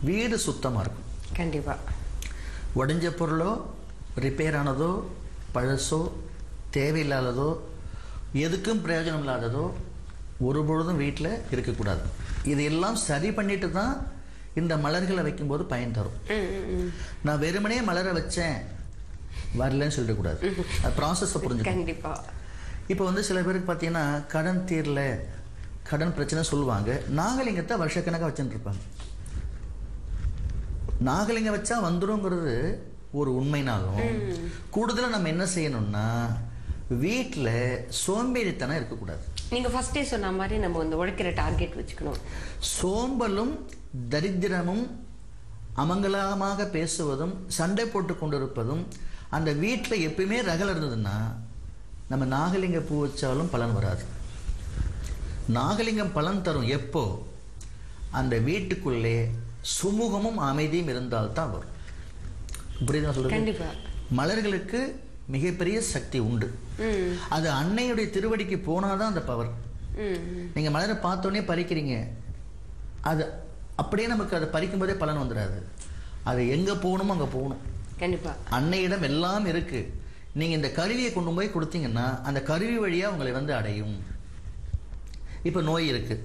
வீடு சுத்தமாக இருக்கும் கண்டிப்பா உடஞ்ச பொருளோ ரிப்பேர் ஆனதோ பழசோ தேவையில்லாததோ எதுக்கும் பிரயோஜனம் இல்லாததோ ஒரு பொழுதும் வீட்டில் இருக்கக்கூடாது இதையெல்லாம் சரி பண்ணிட்டு தான் இந்த மலர்களை வைக்கும்போது பயன் தரும் ம், ம், ம். நான் வெறுமனே மலரை வச்சேன் வரலன்னு சொல்லிடக்கூடாது அது ப்ராசஸை புரிஞ்சுக்கணும் கண்டிப்பா இப்போ வந்து சில பேருக்கு பார்த்தீங்கன்னா கடன் தீரல கடன் பிரச்சனை சொல்லுவாங்க நாகலிங்கத்தை வருஷக்கணக்காக வச்சுட்டு இருப்பாங்க நாகலிங்கம் வச்சா வந்துருங்கிறது ஒரு உண்மைனாலும் கூடுதலாக நம்ம என்ன செய்யணும்னா வீட்டில் சோம்பேறித்தனம் இருக்கக்கூடாது நீங்க ஃபர்ஸ்டே சொன்ன மாதிரி நம்ம வந்து உழைக்கிற டார்கெட் வச்சுக்கணும் சோம்பலும் தரித்திரமும் அமங்கலமாக பேசுவதும் சண்டை போட்டு கொண்டிருப்பதும் அந்த வீட்டில் எப்பயுமே ரகல் இருந்ததுன்னா நம்ம நாகலிங்க பூ வச்சாலும் பலன் வராது நாகலிங்கம் பலன் தரும் எப்போ அந்த வீட்டுக்குள்ளே சுமூகமும் அமைதியும் இருந்தால்தான் வரும் புரியுதா சொல்றது கண்டிப்பா மலர்களுக்கு மிகப்பெரிய சக்தி உண்டு ம் அது அன்னையுடைய திருவடிக்கு போனாதான் அந்த பவர் ம் ம். நீங்கள் மலரை பார்த்தோன்னே பறிக்கிறீங்க அது அப்படியே நமக்கு அதை பறிக்கும் போதே பலன் வந்துடாது அது எங்கே போகணுமோ அங்கே போகணும் கண்டிப்பா அன்னையிடம் எல்லாம் இருக்கு நீங்கள் இந்த கருவியை கொண்டு போய் கொடுத்தீங்கன்னா அந்த கருவி வழியாக உங்களை வந்து அடையும் இப்போ நோய் இருக்கு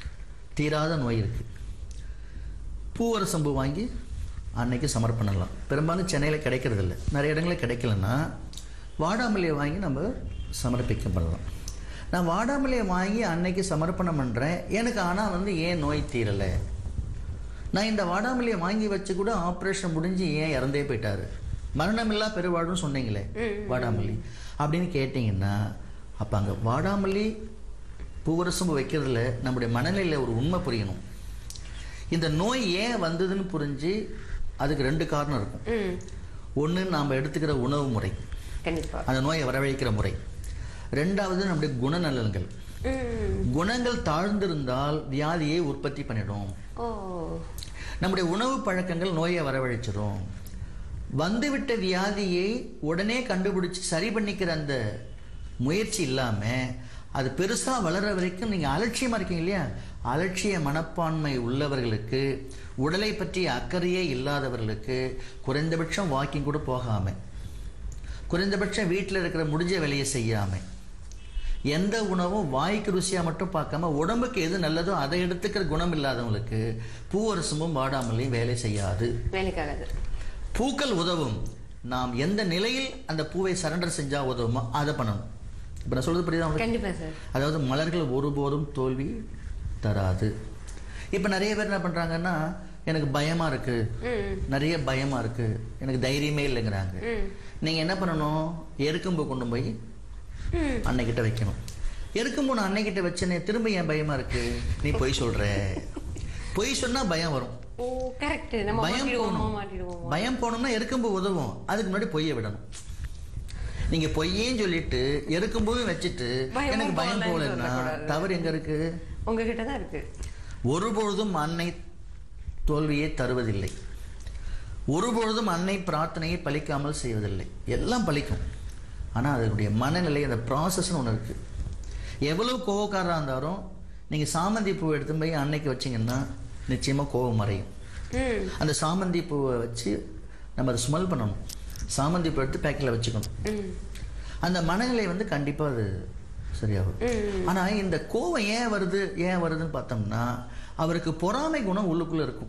தீராத நோய் இருக்கு பூவரசம்பு வாங்கி அன்னைக்கு சமர்ப்பணலாம் பெரும்பாலும் சென்னையில் கிடைக்கிறதில்ல நிறைய இடங்களில் கிடைக்கலன்னா வாடாமல்லியை வாங்கி நம்ம சமர்ப்பிக்க பண்ணலாம் நான் வாடாமல்லியை வாங்கி அன்னைக்கு சமர்ப்பணம் பண்ணுறேன் எனக்கு ஆனால் வந்து ஏன் நோய் தீரலை நான் இந்த வாடாமல்லியை வாங்கி வச்சு கூட ஆப்ரேஷன் முடிஞ்சு ஏன் இறந்தே போயிட்டாரு மரணமில்லா பெருவாழ்வுன்னு சொன்னீங்களே வாடாமல்லி அப்படின்னு கேட்டிங்கன்னா அப்போ அங்கே வாடாமல்லி பூவரசம்பு வைக்கிறதுல நம்முடைய மனநிலையில் ஒரு உண்மை புரியணும் இந்த நோய் ஏன் வந்ததுன்னு புரிஞ்சு அதுக்கு ரெண்டு காரணம் இருக்கும் ம் ஒன்று நாம் எடுத்துக்கிற உணவு முறை கண்டிப்பா அந்த நோயை வரவழைக்கிற முறை ரெண்டாவது நம்முடைய குணநலன்கள் ம் குணங்கள் தாழ்ந்திருந்தால் வியாதியை உற்பத்தி பண்ணிடும் ஓ நம்முடைய உணவு பழக்கங்கள் நோயை வரவழைச்சிரும் வந்துவிட்ட வியாதியை உடனே கண்டுபிடிச்சு சரி பண்ணிக்கிற அந்த முயற்சி இல்லாமல் அது பெருசாக வளர வரைக்கும் நீங்கள் அலட்சியமாக இருக்கீங்க இல்லையா அலட்சிய மனப்பான்மை உள்ளவர்களுக்கு உடலை பற்றிய அக்கறையே இல்லாதவர்களுக்கு குறைந்தபட்சம் வாக்கிங் கூட போகாமல் குறைந்தபட்சம் வீட்டில் இருக்கிற முடிஞ்ச வேலையை செய்யாமல் எந்த உணவும் வாய்க்கு ருசியாக மட்டும் பார்க்காம உடம்புக்கு எது நல்லதோ அதை எடுத்துக்கிற குணம் இல்லாதவங்களுக்கு பூவரசமும் வாடாமலையும் வேலை செய்யாது வேலைக்காகாது பூக்கள் உதவும் நாம் எந்த நிலையில் அந்த பூவை சரண்டர் செஞ்சா உதவுமோ அதை பண்ணணும் இப்போ நான் சொல்றது புரியுதா உங்களுக்கு கண்டிப்பா சார் அதாவது மலர்கள் ஒருபோதும் தோல்வி தராது இப்போ நிறைய பேர் என்ன பண்ணுறாங்கன்னா எனக்கு பயமாக இருக்கு ம் நிறைய பயமாக இருக்கு எனக்கு தைரியமே இல்லைங்கிறாங்க ம் நீங்கள் என்ன பண்ணணும் எருக்கம்பு கொண்டு போய் ம் அன்னைக்கிட்ட வைக்கணும் எருக்கம்பு நான் அன்னைக்கிட்ட வச்சனே திரும்ப ஏன் பயமாக இருக்கு நீ பொய் சொல்கிற பொய் சொன்னால் பயம் வரும் ஓ கரெக்ட் நம்ம பயம் மாட்டிடுவோமா போகணும் மாட்டிடுவோமா பயம் போகணும்னா எருக்கம்பு உதவும் அதுக்கு முன்னாடி பொய்யை விடணும் நீங்க பொய்யேன்னு சொல்லிட்டு எருக்கம்பூவும் வச்சுட்டு பயமும் எனக்கு பயம் போகலைன்னு போகலன்னா சொல்லக்கூடாது. தவறு எங்க இருக்கு உங்ககிட்ட தான் இருக்கு ஒருபொழுதும் அன்னை தோல்வியை தருவதில்லை ஒருபொழுதும் அன்னை பிரார்த்தனையை பலிக்காமல் செய்வதில்லை எல்லாம் பலிக்கும் ஆனால் அதனுடைய மனநிலை அந்த ப்ராசஸ்னு ஒன்று இருக்குது எவ்வளோ கோவக்காரராக இருந்தாலும் நீங்கள் சாமந்தி பூவை எடுத்து போய் அன்னைக்கு வச்சிங்கன்னா நிச்சயமாக கோவம் மறையும் ம் அந்த சாமந்தி பூவை வச்சு நம்ம அதை ஸ்மெல் பண்ணணும் சாமந்தி பூ எடுத்து பேக்கில் வச்சுக்கணும் ம் அந்த மனநிலை வந்து கண்டிப்பாக அது சரியாகும் ம் ஆனால் இந்த கோவம் ஏன் வருது ஏன் வருதுன்னு பார்த்தோம்னா அவருக்கு பொறாமை குணம் உள்ளுக்குள்ளே இருக்கும்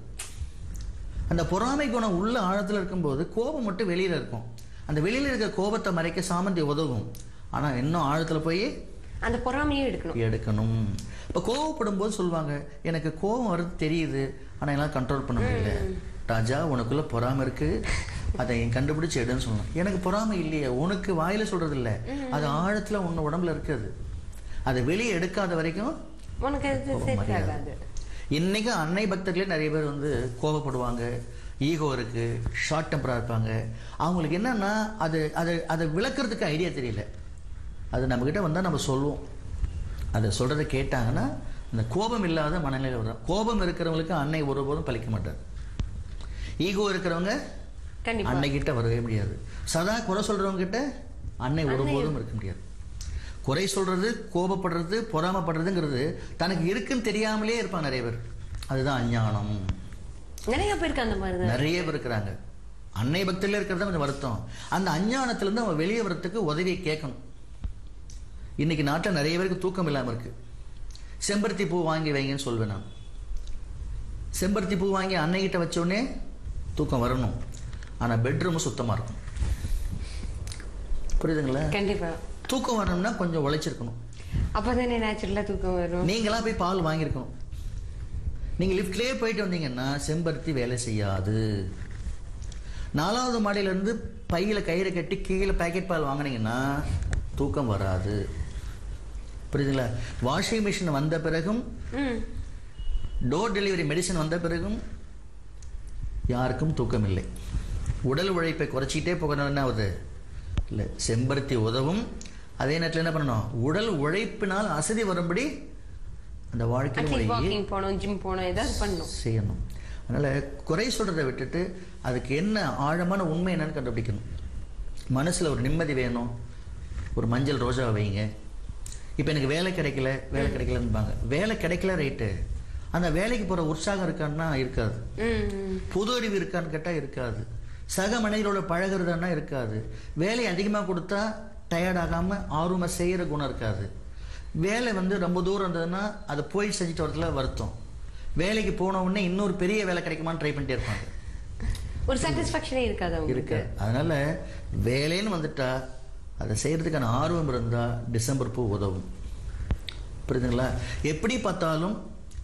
அந்த பொறாமை குணம் உள்ள ஆழத்தில் இருக்கும்போது கோபம் மட்டும் வெளியில் இருக்கும் அந்த வெளியில் இருக்கிற கோபத்தை மறைக்க சாமந்தி உதவும் ஆனால் இன்னும் ஆழத்தில் போய் அந்த பொறாமையே எடுக்கணும் எடுக்கணும் இப்போ கோவப்படும் போது சொல்லுவாங்க எனக்கு கோபம் வருது தெரியுது ஆனால் என்னால் கண்ட்ரோல் பண்ண முடியல ராஜா உனக்குள்ள பொறாமை இருக்கு அதை கண்டுபிடிச்சு எடுன்னு சொல்லணும் எனக்கு பொறாமை இல்லையே உனக்கு வாயில சொல்றது இல்லை அது ஆழத்துல உன்ன உடம்புல இருக்குது அதை வெளியே எடுக்காத வரைக்கும் உனக்கு அது செட் ஆகாது இன்னைக்கு அன்னை பக்தர்களே நிறைய பேர் வந்து கோபப்படுவாங்க ஈகோ இருக்கு ஷார்ட் டெம்பரா இருப்பாங்க அவங்களுக்கு என்னன்னா அது அது அதை விளக்குறதுக்கு ஐடியா தெரியல அது நம்மக்கிட்ட வந்தால் நம்ம சொல்லுவோம் அதை சொல்கிறத கேட்டாங்கன்னா இந்த கோபம் இல்லாத மனநிலை வரும் கோபம் இருக்கிறவங்களுக்கு அன்னை ஒருபோதும் பலிக்க மாட்டார் ஈகோ இருக்கிறவங்க கண்டிப்பா அன்னைக்கிட்ட வரவே முடியாது சதா குறை சொல்றவங்க கிட்ட அன்னை ஒருபோதும் இருக்க முடியாது குறை சொல்றது கோபப்படுறது பொறாமப்படுறதுங்கிறது தனக்கு இருக்குன்னு தெரியாமலே இருப்பாங்க நிறைய பேர் அதுதான் அஞ்ஞானம் நிறைய பேருக்கு அந்த மாதிரி தான் நிறைய பேர் இருக்கிறாங்க அன்னை பக்தியில இருக்கிறது தான் கொஞ்சம் வருத்தம் அந்த அஞ்ஞானத்திலேருந்து அவன் வெளியே வரத்துக்கு உதவியை கேட்கணும் இன்னைக்கு நாட்டில் நிறைய பேருக்கு தூக்கம் இல்லாமல் இருக்கு செம்பருத்தி பூ வாங்கி வைங்கன்னு சொல்வேன் நான் செம்பருத்தி பூ வாங்கி அன்னைகிட்ட வச்ச உடனே தூக்கம் வரணும் ஆனால் பெட்ரூம் சுத்தமாக இருக்கும் புரியுதுங்களா கண்டிப்பா தூக்கம் வரணும்னா கொஞ்சம் உழைச்சிருக்கணும் அப்பதானே நேச்சுரலா தூக்கம் வரும் நீங்களா போய் பால் வாங்கியிருக்கணும் நீங்கள் லிஃப்ட்லேயே போயிட்டு வந்தீங்கன்னா செம்பருத்தி வேலை செய்யாது நாலாவது மாடியிலேருந்து பையில் கயிறை கட்டி கீழே பாக்கெட் பால் வாங்குனீங்கன்னா தூக்கம் வராது புரியுதுங்களா வாஷிங் மிஷின் வந்த பிறகும் ம் டோர் டெலிவரி மெடிசன் வந்த பிறகும் யாருக்கும் தூக்கம் இல்லை உடல் உழைப்பை குறைச்சிக்கிட்டே போகணும் என்ன ஆகுது இல்லை செம்பருத்தி உதவும் அதே நேரத்தில் என்ன பண்ணணும் உடல் உழைப்பினால் அசதி வரும்படி அந்த வாழ்க்கை அட்லீஸ்ட் முறையை வாக்கிங் போனோம் ஜிம் போனோம் ஏதாவது பண்ணணும் செய்யணும் அதனால் குறை சொல்கிறத விட்டுட்டு அதுக்கு என்ன ஆழமான உண்மை என்னன்னு கண்டுபிடிக்கணும் மனசில் ஒரு நிம்மதி வேணும் ஒரு மஞ்சள் ரோஜா வைங்க இப்போ எனக்கு வேலை கிடைக்கல வேலை கிடைக்கலன்பாங்க வேலை கிடைக்கல ரைட்டு அந்த வேலைக்கு போகிற உற்சாகம் இருக்கான்னா இருக்காது ம் ம். புது அறிவு இருக்கான்னு கேட்டால் இருக்காது சக மனிதரோட பழகுறதுன்னா இருக்காது வேலை அதிகமாக கொடுத்தா டயர்ட் ஆகாமல் ஆர்வமாக செய்கிற குணம் இருக்காது வேலை வந்து ரொம்ப தூரம் இருந்ததுன்னா அதை போய் செஞ்சுட்டு வரதுல வருத்தம் வேலைக்கு போன உடனே இன்னொரு பெரிய வேலை கிடைக்குமான்னு ட்ரை பண்ணிட்டே இருப்பாங்க ஒரு சாட்டிஸ்ஃபேக்ஷனே இருக்காது இருக்கு அவங்களுக்கு அதனால வேலைன்னு வந்துட்டா அதை செய்யறதுக்கான ஆர்வம் இருந்தால் டிசம்பர் பூ உதவும் புரியுதுங்களா எப்படி பார்த்தாலும்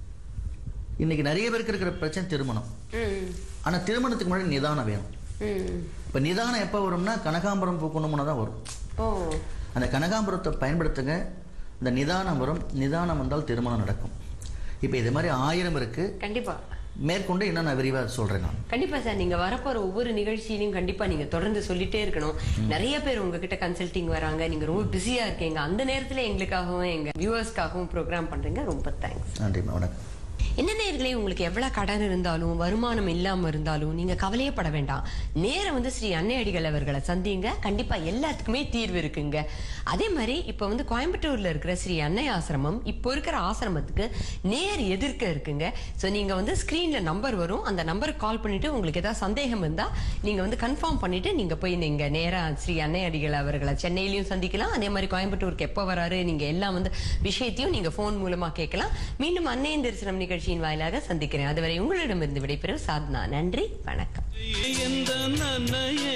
இன்னைக்கு நிறைய பேருக்கு இருக்கிற பிரச்சனை திருமணம் ம் ஆனால் திருமணத்துக்கு முன்னாடி நிதானம் வேணும் ம் இப்போ நிதானம் எப்போ வரும்னா கனகாம்பரம் பூக்கணும்னு தான் வரும் ஓ அந்த கனகாம்பரத்தை பயன்படுத்துங்க இந்த நிதானம் வரும் நிதானம் வந்தால் திருமணம் நடக்கும் இப்போ இது மாதிரி ஆயிரம் இருக்கு கண்டிப்பா மேற்கொண்டு இன்னும் நான் விரிவாக சொல்கிறேன் நான் கண்டிப்பா சார் நீங்க வரப்போற ஒவ்வொரு நிகழ்ச்சியிலையும் கண்டிப்பா நீங்க தொடர்ந்து சொல்லிட்டே இருக்கணும் நிறைய பேர் உங்ககிட்ட கன்சல்டிங் வராங்க நீங்க ரொம்ப பிஸியா இருக்கீங்க அந்த நேரத்துல எங்களுக்காகவும் எங்க வியூவர்ஸ்க்காகவும் ப்ரோக்ராம் பண்றீங்க ரொம்ப தேங்க்ஸ் நன்றிம்மா வணக்கம் என்ன நேர்களே உங்களுக்கு எவ்வளவு கடன் இருந்தாலும் வருமானம் இல்லாம இருந்தாலும் நீங்க கவலையப்பட வேண்டாம் நேரம் வந்து ஸ்ரீ அன்னை அடிகள் அவர்களை சந்திங்க கண்டிப்பா எல்லாத்துக்குமே தீர்வு இருக்குங்க அதே மாதிரி இப்ப வந்து கோயம்புத்தூர்ல இருக்கிற ஸ்ரீ அன்னை ஆசிரமம் இப்போ இருக்கிற ஆசிரமத்துக்கு நேர் எதிர்க்க இருக்குங்க ஸோ நீங்க வந்து ஸ்கிரீன்ல நம்பர் வரும் அந்த நம்பருக்கு கால் பண்ணிட்டு உங்களுக்கு ஏதாவது சந்தேகம் இருந்தா நீங்க வந்து கன்ஃபார்ம் பண்ணிட்டு நீங்க போய் நீங்க நேரா ஸ்ரீ அன்னை அடிகள் அவர்களை சென்னையிலயும் சந்திக்கலாம் அதே மாதிரி கோயம்புத்தூருக்கு எப்போ வராரு நீங்க எல்லாம் வந்து விஷயத்தையும் நீங்க போன் மூலமா கேட்கலாம் மீண்டும் அன்னையின் தரிசனம் நிகழ்ச்சியின் வாயிலாக சந்திக்கிறேன் அதுவரை உங்களிடமிருந்து விடைபெறும் சாத்னா நன்றி வணக்கம் எந்த நன்னையே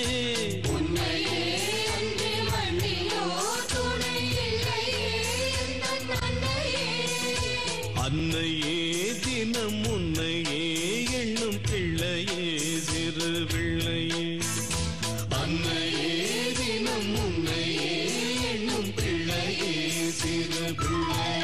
அன்று மண்ணிலோ துணை இல்லையே எந்தன் அன்னையே அன்னையே தினம் உன்னையே எண்ணும் பிள்ளையே சிறு பிள்ளையே அன்னையே தினம் உன்னையே எண்ணும் பிள்ளையே சிறு பிள்ளையே